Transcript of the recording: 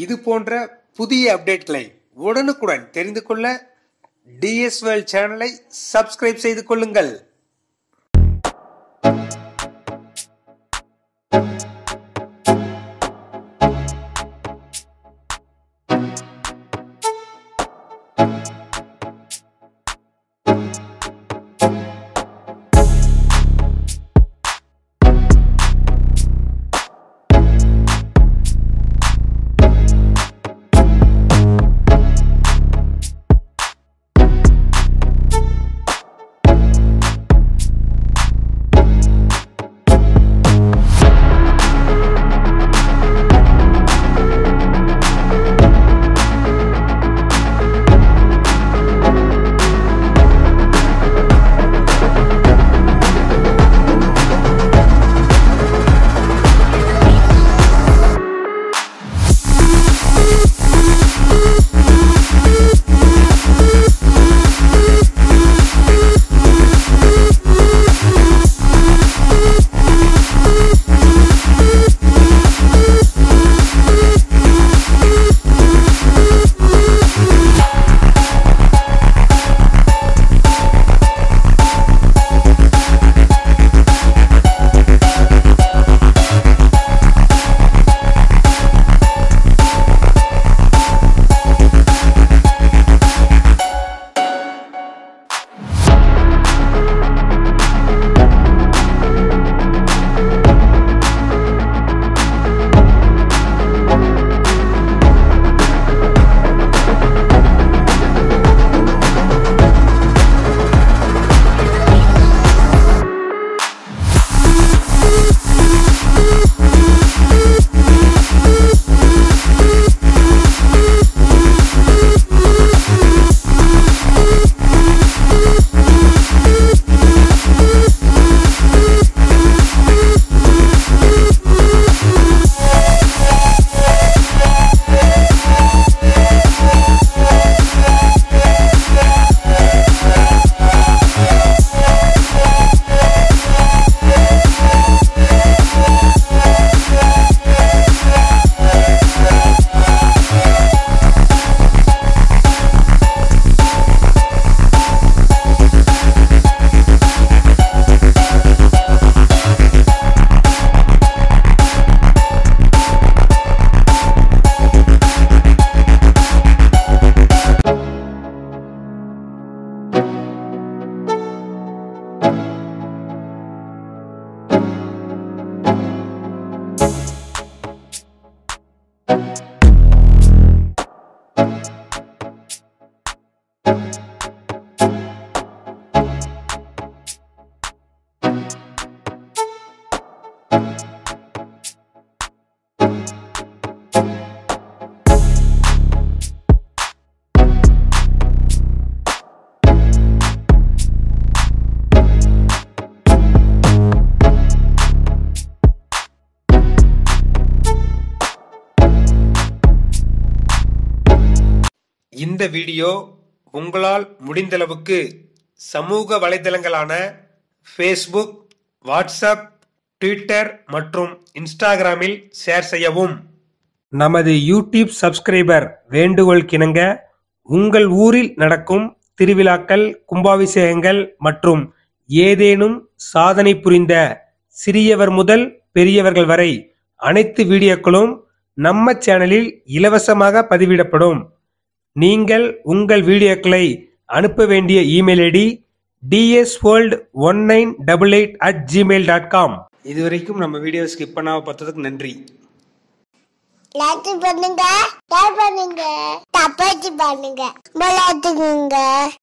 இது போன்ற புதிய அப்டேட்களை உடனுக்குடன் தெரிந்து கொள்ள டிஎஸ் வேர்ல்ட் சேனலை சப்ஸ்கிரைப் செய்து கொள்ளுங்கள் இந்த வீடியோ உங்களால் முடிந்தளவுக்கு சமூக வலைதளங்களான ஃபேஸ்புக் வாட்ஸ்அப் ட்விட்டர் மற்றும் இன்ஸ்டாகிராமில் ஷேர் செய்யவும் நமது யூடியூப் சப்ஸ்கிரைபர் வேண்டுகோள் கிணங்க உங்கள் ஊரில் நடக்கும் திருவிழாக்கள் கும்பாபிஷேகங்கள் மற்றும் ஏதேனும் சாதனை புரிந்த சிறியவர் முதல் பெரியவர்கள் வரை அனைத்து வீடியோக்களும் நம்ம சேனலில் இலவசமாக பதிவிடப்படும் நீங்கள் உங்கள் வீடியோக்களை அனுப்ப வேண்டிய email ID T S world one nine double eight at Gmail dot com இதுவரைக்கும் நம்ம வீடியோ ஸ்கிப் பண்ணாம பார்த்ததுக்கு நன்றி லைக் பண்ணுங்க ஷேர் பண்ணுங்க தப்பாச்சு பண்ணுங்க விளையாட்டுங்க